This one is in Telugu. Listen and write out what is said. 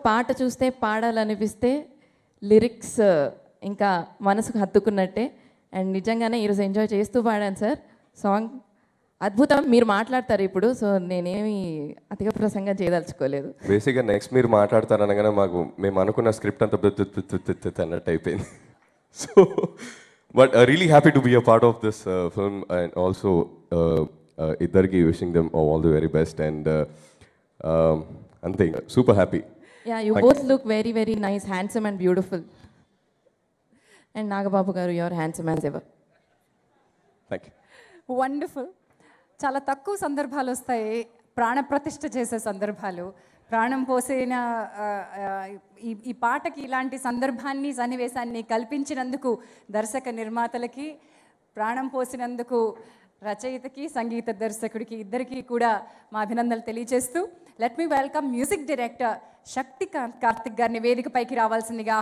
పాట చూస్తే పాడాలనిపిస్తే లిరిక్స్ ఇంకా మనసుకు హత్తుకున్నట్టే అండ్ నిజంగానే ఈరోజు ఎంజాయ్ చేస్తూ పాడాను సార్ సాంగ్ అద్భుతం మీరు మాట్లాడతారు ఇప్పుడు సో నేనేమి అతిగా ప్రసంగం చేయదలుచుకోలేదు బేసిక్గా నెక్స్ట్ మీరు మాట్లాడతారనగానే మాకు మేము అనుకున్న స్క్రిప్ట్ అంతా తు- తు- తు- తు- తు- అన్నట్టు అయిపోయింది so but really happy to be a part of this film and also ఇద్దరికి wishing them all the very best and అంతే ఇంకా super happy yeah you both look very very nice handsome and beautiful and Nagababu garu your handsome as ever thank you wonderful చాలా తక్కువ సందర్భాలు వస్తాయి ప్రాణప్రతిష్ఠ చేసే సందర్భాలు ప్రాణం పోసిన ఆ, ఆ, ఈ ఈ పాటకి ఇలాంటి సందర్భాన్ని సన్నివేశాన్ని కల్పించినందుకు దర్శక నిర్మాతలకి ప్రాణం పోసినందుకు రచయితకి సంగీత దర్శకుడికి ఇద్దరికీ కూడా మా అభినందనలు తెలియజేస్తూ let me welcome music director Sakthikanth Karthick గారిని వేదికపైకి రావాల్సిందిగా